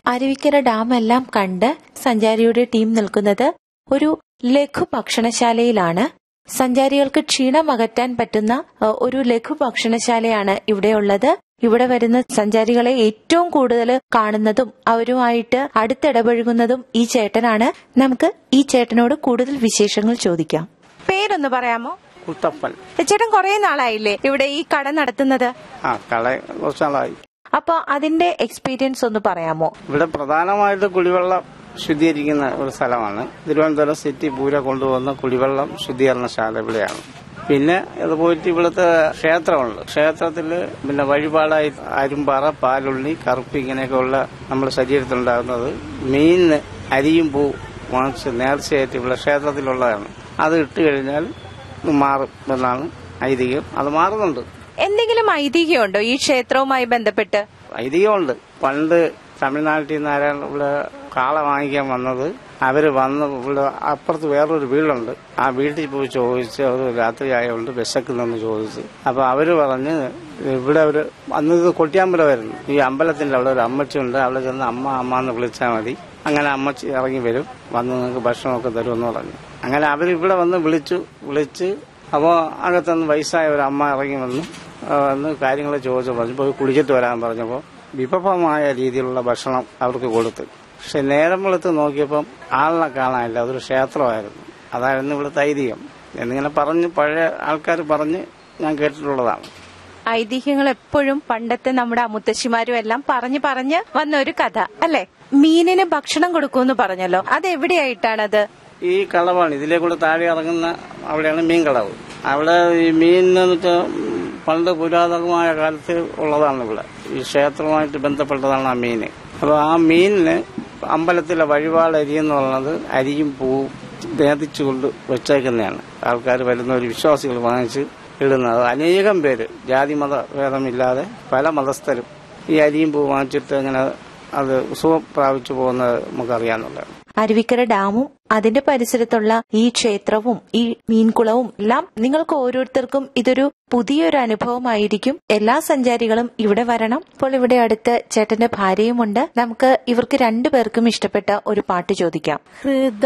Aruvikkara dam എല്ലാം കണ്ട് സഞ്ചാരിയുടെ team നിൽക്കുന്നത് ഒരു ലഘു ഭക്ഷണശാലയിലാണ് സഞ്ചാരികൾക്ക് ക്ഷീണം അകറ്റാൻ പറ്റുന്ന ഏഹ്, ഒരു ലഘു ഭക്ഷണശാലയാണ് ഇവിടെയുള്ളത് ഇവിടെ വരുന്ന സഞ്ചാരികളെ ഏറ്റവും കൂടുതൽ കാണുന്നതും അവരുമായിട്ട് അടുത്തിടപഴകുന്നതും ഈ ചേട്ടനാണ് നമുക്ക് ഈ ചേട്ടനോട് കൂടുതൽ വിശേഷങ്ങൾ ചോദിക്കാം പേരൊന്ന് പറയാമോ കുട്ടപ്പൻ ചേട്ടൻ കുറെ നാളായില്ലേ ഇവിടെ ഈ കട നടത്തുന്നത് ആ കള കുറച്ച് നാളായി അപ്പൊ അതിന്റെ എക്സ്പീരിയൻസ് ഒന്ന് പറയാമോ ഇവിടെ പ്രധാനമായിട്ട് കുടിവെള്ളം ശുദ്ധീകരിക്കുന്ന ഒരു സ്ഥലമാണ് തിരുവനന്തപുരം സിറ്റി പൂര കൊണ്ടുവന്ന കുടിവെള്ളം ശുദ്ധീകരണശാല ഇവിടെയാണ് പിന്നെ ഇത് പോയിട്ട് ഇവിടുത്തെ ക്ഷേത്രമുണ്ട് ക്ഷേത്രത്തിൽ പിന്നെ വഴിപാടായി അരുമ്പാറ പാലുള്ളി കറുപ്പ് ഇങ്ങനെയൊക്കെ ഉള്ള നമ്മുടെ ശരീരത്തിലുണ്ടാകുന്നത് മീനിന് അരിയും പൂ വാങ്ങിച്ച് നേർച്ചയായിട്ട് ഇവിടെ ക്ഷേത്രത്തിലുള്ളതാണ് അത് ഇട്ട് കഴിഞ്ഞാൽ ഇത് മാറും എന്നാണ് ഐതിഹ്യം അത് മാറുന്നുണ്ട് എന്തെങ്കിലും ഐതിഹ്യമുണ്ടോ ഈ ക്ഷേത്രവുമായി ബന്ധപ്പെട്ട് ഐതിഹ്യമുണ്ട് പണ്ട് തമിഴ്നാട്ടിൽ നിന്ന് ആരാണ് ഇവിടെ കാള വാങ്ങിക്കാൻ വന്നത് അവര് വന്ന് ഇവിടെ അപ്പുറത്ത് വേറൊരു വീടുണ്ട് ആ വീട്ടിൽ പോയി ചോദിച്ച് അവർ രാത്രി ആയതുകൊണ്ട് വിശക്കുന്നെന്ന് ചോദിച്ച് അപ്പൊ അവര് പറഞ്ഞ് ഇവിടെ ഒരു അന്ന് ഇത് കൊട്ടിയാമ്പലമായിരുന്നു ഈ അമ്പലത്തിന്റെ അവിടെ ഒരു അമ്മച്ചിയുണ്ട് അവിടെ ചെന്ന് അമ്മ അമ്മ എന്ന് വിളിച്ചാൽ മതി അങ്ങനെ അമ്മച്ചി ഇറങ്ങി വരും വന്ന് നിങ്ങൾക്ക് ഭക്ഷണമൊക്കെ തരുമെന്ന് പറഞ്ഞു അങ്ങനെ അവർ ഇവിടെ വന്ന് വിളിച്ചു വിളിച്ച് അപ്പോൾ അകത്തുനിന്ന് വയസ്സായ ഒരു അമ്മ ഇറങ്ങി വന്നു ആ, വന്ന് കാര്യങ്ങൾ ചോദിച്ചു പറഞ്ഞു പോയി കുളിച്ചിട്ട് വരാൻ പറഞ്ഞപ്പോൾ വിഭവമായ രീതിയിലുള്ള ഭക്ഷണം അവർക്ക് കൊടുത്തു പക്ഷെ നേരം വെളുത്ത് നോക്കിയപ്പം ആളിനെ കാണാനില്ല അതൊരു ക്ഷേത്രമായിരുന്നു അതായിരുന്നു ഇവിടുത്തെ ഐതിഹ്യം എന്നിങ്ങനെ പറഞ്ഞ് പഴയ ആൾക്കാർ പറഞ്ഞ് ഞാൻ കേട്ടിട്ടുള്ളതാണ് ഐതിഹ്യങ്ങൾ എപ്പോഴും പണ്ടത്തെ നമ്മുടെ അമുത്തശ്ശിമാരും എല്ലാം പറഞ്ഞു പറഞ്ഞ് വന്ന ഒരു കഥ അല്ലെ മീനിന് ഭക്ഷണം കൊടുക്കുമെന്ന് പറഞ്ഞല്ലോ അത് എവിടെയായിട്ടാണത് ഈ കളവാണ് ഇതിലെ കൂടെ താഴെ ഇറങ്ങുന്ന അവിടെയാണ് മീൻ കളവ് അവിടെ ഈ മീനിന്ന് വെച്ചാൽ പണ്ട് പുരാതനമായ കാലത്ത് ഉള്ളതാണ് ഇവിടെ ഈ ക്ഷേത്രവുമായിട്ട് ബന്ധപ്പെട്ടതാണ് ആ മീന് അപ്പൊ ആ മീനിന് അമ്പലത്തിലെ വഴിപാട് അരി എന്ന് പറയുന്നത് അരിയും പൂവും നേതിച്ചുകൊണ്ട് വെച്ചേക്കുന്നതാണ് ആൾക്കാർ വരുന്ന ഒരു വിശ്വാസികൾ വാങ്ങിച്ച് ഇടുന്നത് അനേകം പേര് ജാതി മത ഭേദമില്ലാതെ പല മതസ്ഥരും ഈ അരിയും പൂ വാങ്ങിച്ചിട്ട് അങ്ങനെ അത് സുഖം പ്രാപിച്ചു പോകുന്നത് നമുക്കറിയാവുന്നതാണ് അരുവിക്കര ഡാമും അതിന്റെ പരിസരത്തുള്ള ഈ ക്ഷേത്രവും ഈ മീൻകുളവും എല്ലാം നിങ്ങൾക്ക് ഓരോരുത്തർക്കും ഇതൊരു പുതിയൊരു അനുഭവമായിരിക്കും എല്ലാ സഞ്ചാരികളും ഇവിടെ വരണം ഇപ്പോൾ ഇവിടെ അടുത്ത് ചേട്ടന്റെ ഭാര്യയുമുണ്ട് നമുക്ക് ഇവർക്ക് രണ്ടുപേർക്കും ഇഷ്ടപ്പെട്ട ഒരു പാട്ട് ചോദിക്കാം ഹൃദ